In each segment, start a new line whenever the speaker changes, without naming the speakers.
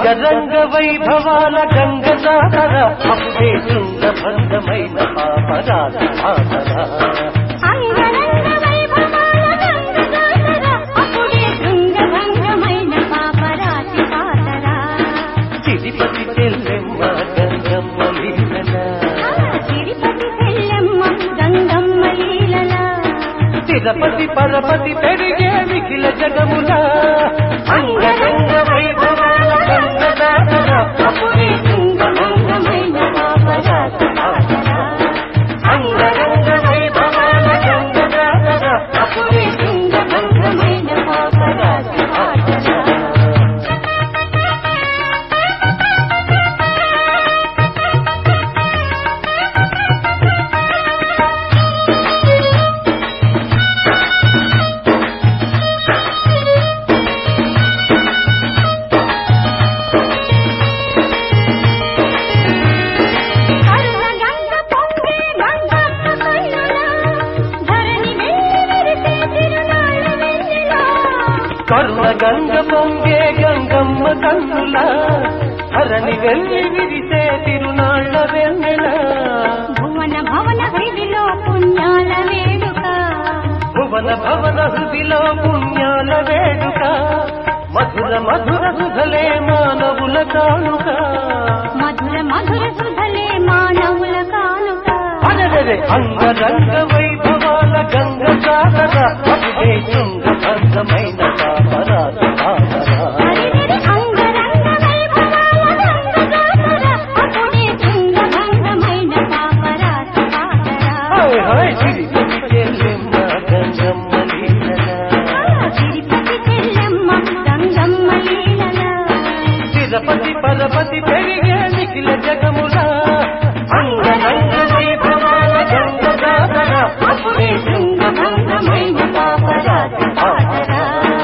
అంగరంగ వైభవాల గంగ జాతర అప్పుడే శృంగభంగమైన పాపరాజ ఆసరా
అంగరంగ వైభవాల గంగ జాతర అప్పుడే శృంగభంగమైన పాపరాతి పాతర
తిరుపతి చెల్లెమ్మ గంగమ్మ లీలల
తిరుపతి చెల్లెమ్మ గంగమ్మ లీలల
తిరుపతి పరపతి పెరిగే మిఖిల జగముల అంగరంగ వైభవాల గంగ జాతర అప్పుడే శృంగభంగమైన పాపరాజ ఆసరా అంగరంగ వైభవాల గంగ జాతర అప్పుడే శృంగభంగమైన పాపరాజ ఆసరా
అరుణ గంగ పొంగే గంగమ్మ కన్నుల ధరణి వెల్లివిరిసే తిరునాళ్ళ వెన్నెల
కరుణ గంగ పొంగే గంగమ్మ కన్నుల హరణి వెళ్ళి విరిసే తిరునాళ్ళ వెన్నెల
భువన భవన హృదిలో పుణ్యాల వేడుక
భువన భవన హృదిలో పుణ్యాల వేడుక మధుర మధుర సుధలే మానవుల కానుక
మధుర మధుర సుధలే మానవుల కానుక
అదరే అంగరంగ వైభవాల గంగ సాగర అప్పుడే శృంగభంగమైన పాపరాజ ఆసరా.
హరిహరి అంగరంగ వైభవాల గంగ జాతర అప్పుడే శృంగభంగమైన పాపరాతి పాతర
హాయ్ హాయ్ తిరుపతి చెల్లెమ్మ గంగమ్మ లీలల
తిరుపతి చెల్లెమ్మ గంగమ్మ లీలల
తిరుపతి పరపతి పెరిగే నిఖిల జగముల అంగరంగ వైభవాల గంగ జాతర అప్పుడే శృంగభంగమైన పాపరాజ ఆసరా.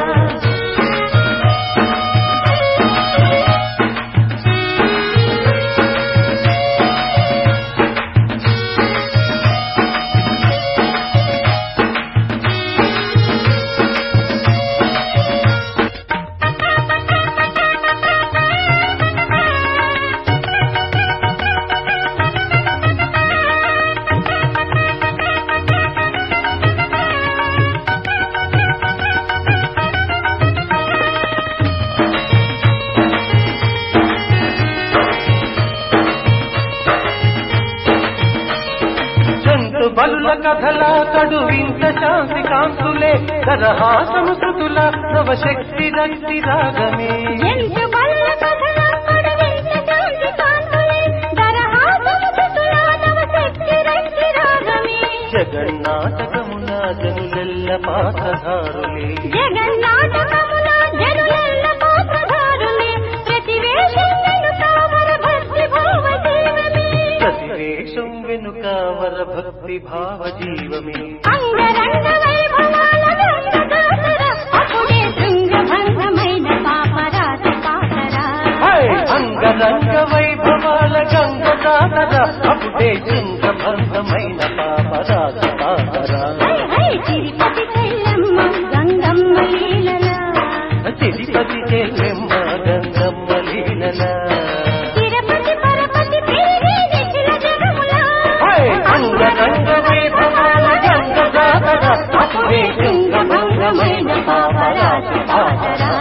జంతు బలుల కథల కడు వింత శాంతి కాంతులే దరహాసము శృతుల నవశక్తి రక్తి రాగమే
ఎంత బల్ల కథల అడవింత శాంతి కాంతులే దరహాసము సుతులానవ శక్తి రక్తి రాగమే
జగన్నాటకమున జనులెల్ల పాత్రధారులే
జగన్నాటకమున జనులెల్ల పాత్రధారులే ప్రతివేషం వెనుకావర భక్తి భావ జీవమే
ప్రతివేషం వెనుక వర భక్తి భావ జీవమే
అంగరంగ వైభవాల గంగ జాతర అప్పుడే శృంగభంగమైన పాపరాతి పాతరా
హై! అంగరంగ వైభవాల గంగ జాతర అప్పుడే శృంగభంగమైన పాపరాజ సాగరా
హై హై తిరుపతి చెల్లమ్మ గంగమ్మ లీలల
తిరుపతి చెల్లెమ్మ గంగమ్మ లీలల
తిరుపతి పరపతి పేరే నిఖిల జగముల
హై! అంగరంగ వైభవాల గంగ జాతర అప్పుడే శృంగభంగమైన పాపరాజ సాగరా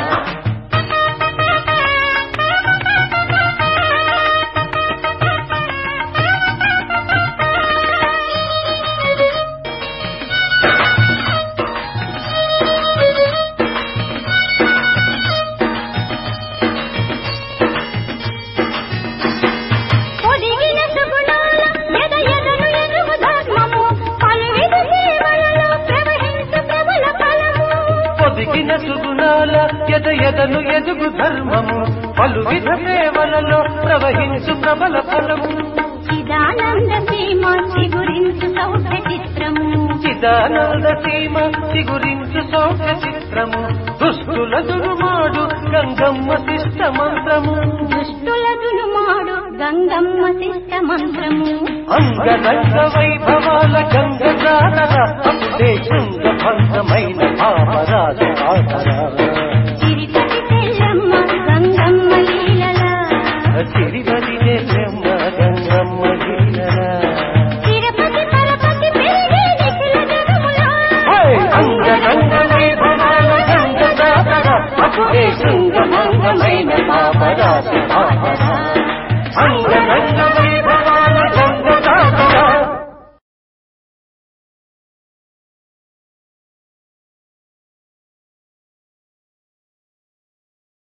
పొదిగిన సుగుణాల ఎద ఎదను ఎదుగు ధర్మము పలువిధ సేవలలో ప్రవహించు ప్రబల ఫలము
పొదిగిన సుగుణాల ఎద ఎదను ఎదుగు ధర్మము పలు విధ సేవలలో ప్రవహించు ప్రబల ఫలము
చిదానంద సీమ చిగురించు సౌఖ్య చిత్రము
చిదానంద సీమ చిగురించు సౌఖ్య చిత్రము దుష్టుల దురుమాడు గంగమ్మ శిష్ట మంత్రము
దుష్టుల దునుమాడు గంగమ్మ శిష్ట మంత్రము
అంగరంగ వైభవాల గంగ జాతర అప్పుడే శృంగ భంగమైన పాపరాజ